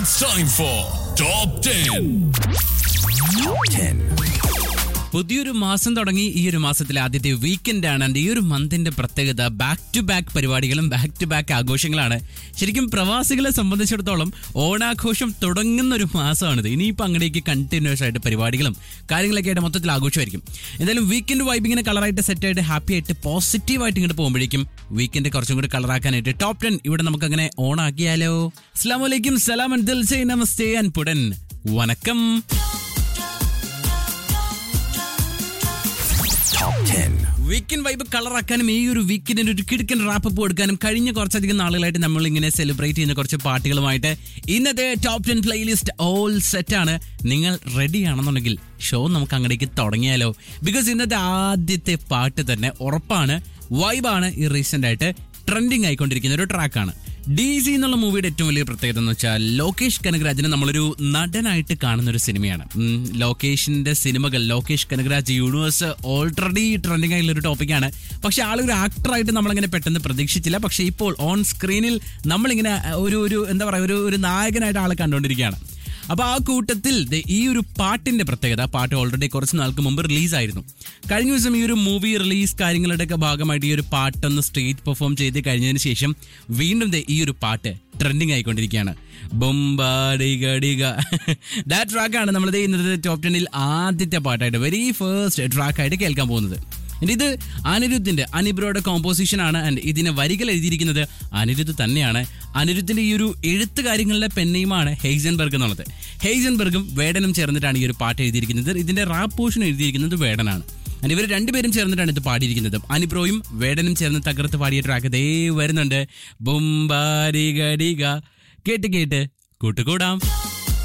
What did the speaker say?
It's time for Top 10. പുതിയൊരു മാസം തുടങ്ങി ഈ ഒരു മാസത്തിലെ ആദ്യത്തെ വീക്കെൻഡ് ആണ് And ഈ ഒരു മന്തിന്റെ പ്രത്യേകത ബാക്ക് ടു ബാക്ക് പരിപാടികളും ബാക്ക് ടു ബാക്ക് ആഘോഷങ്ങളാണ് ശരിക്കും പ്രവാസികളെ സംബന്ധിച്ചിടത്തോളം ഓണാഘോഷം തുടങ്ങുന്ന ഒരു മാസമാണിത് ഇനിയിപ്പോൾ അങ്ങടേക്ക് കണ്ടിന്യൂസ് ആയിട്ട് പരിപാടികളും കാര്യങ്ങളൊക്കെ ആയിട്ട് മൊത്തത്തിൽ ആഘോഷമായിരിക്കും എന്തായാലും വീക്കെൻഡ് വൈബ് ഇങ്ങനെ കളറായിട്ട് സെറ്റ് ആയിട്ട് ഹാപ്പി ആയിട്ട് പോസിറ്റീവായിട്ട് ഇങ്ങോട്ട് പോകുമ്പോഴേക്കും വീക്കെൻഡ് കുറച്ചും കൂടി കളറാക്കാനായിട്ട് ടോപ്പ് ടെൻ ഇവിടെ നമുക്ക് അങ്ങനെ ഓണാക്കിയാലോ അസ്ലാം വലൈക്കും സലാം ദിൽ സേ നമസ്തേ ആൻഡ് പുടൻ വണക്കം വീക്കെൻഡ് വൈബ് കളറാക്കാനും ഈ ഒരു വീക്കെൻഡിന് ഒരു കിടക്കൻ റാപ്പ് കൊടുക്കാനും കഴിഞ്ഞ കുറച്ചധികം നാളുകളായിട്ട് നമ്മൾ ഇങ്ങനെ സെലിബ്രേറ്റ് ചെയ്യുന്ന കുറച്ച് പാട്ടുകളുമായിട്ട് ഇന്നത്തെ top ten playlist all set ആണ് നിങ്ങൾ റെഡി ആണെന്നുണ്ടെങ്കിൽ ഷോ നമുക്ക് അങ്ങടേക്ക് തുടങ്ങിയാലോ ബിക്കോസ് ഇന്നത്തെ ആദ്യത്തെ പാട്ട് തന്നെ ഉറപ്പാണ് വൈബാണ് ഈ റീസെന്റ് ആയിട്ട് ട്രെൻഡിങ് ആയിക്കൊണ്ടിരിക്കുന്ന ഒരു ട്രാക്കാണ് ഡി സി എന്നുള്ള മൂവിയുടെ ഏറ്റവും വലിയ പ്രത്യേകത എന്ന് വെച്ചാൽ ലോകേഷ് കനകരാജിനെ നമ്മളൊരു നടനായിട്ട് കാണുന്ന ഒരു സിനിമയാണ് ഉം, ലോകേഷിന്റെ സിനിമകൾ Lokesh Kanagaraj universe already trending ആയിട്ടുള്ള ഒരു ടോപ്പിക്കാണ് പക്ഷെ ആളൊരു ആക്ടറായിട്ട് നമ്മളങ്ങനെ പെട്ടെന്ന് പ്രതീക്ഷിച്ചില്ല പക്ഷെ ഇപ്പോൾ ഓൺ സ്ക്രീനിൽ നമ്മളിങ്ങനെ ഒരു ഒരു എന്താ പറയുക ഒരു ഒരു നായകനായിട്ട് ആളെ കണ്ടുകൊണ്ടിരിക്കുകയാണ് അപ്പൊ ആ കൂട്ടത്തിൽ ദേ ഈ ഒരു പാട്ടിന്റെ പ്രത്യേകത പാട്ട് ഓൾറെഡി കുറച്ച് നാൾക്ക് മുമ്പ് റിലീസായിരുന്നു കഴിഞ്ഞ ദിവസം ഈ ഒരു മൂവി റിലീസ് കാര്യങ്ങളുടെ ഒക്കെ ഭാഗമായിട്ട് ഈ ഒരു പാട്ടൊന്ന് സ്റ്റേറ്റ് പെർഫോം ചെയ്ത് കഴിഞ്ഞതിന് ശേഷം വീണ്ടും ദേ ഈ ഒരു പാട്ട് ട്രെൻഡിങ് ആയിക്കൊണ്ടിരിക്കുകയാണ് ബൊമ്പാടിഗടിക ദാറ്റ് ട്രാക്കാണ് നമ്മൾ ഇന്നത്തെ ടോപ്പ് ടെന്നിൽ ആദ്യത്തെ പാട്ടായിട്ട് വെരി ഫസ്റ്റ് ട്രാക്കായിട്ട് കേൾക്കാൻ പോകുന്നത് And ഇത് അനിരുദ്ധിന്റെ അനിബ്രോയുടെ കോമ്പോസിഷൻ ആണ് ആൻഡ് ഇതിന് വരികൾ എഴുതിയിരിക്കുന്നത് അനിരുദ്ധ് തന്നെയാണ് അനിരുദ്ധിന്റെ ഈ ഒരു എഴുത്ത് കാര്യങ്ങളിലെ പെന്നയുമാണ് ഹെയ്സൻബർഗ് എന്നുള്ളത് ഹെയ്സൻബർഗും വേടനും ചേർന്നിട്ടാണ് ഈ ഒരു പാട്ട് എഴുതിയിരിക്കുന്നത് ഇതിന്റെ റാപ്പ് പോർഷൻ എഴുതിയിരിക്കുന്നത് വേടനാണ് ആൻഡ് ഇവർ രണ്ടുപേരും ചേർന്നിട്ടാണ് ഇത് പാടിയിരിക്കുന്നത് അനിബ്രോയും വേടനും ചേർന്ന് തകർത്ത് പാടിയ ട്രാക്ക് ദേ വരുന്നുണ്ട് ബുംബാരിഗടിക കേട്ട് കേട്ട് കൂട്ടുകൂടാം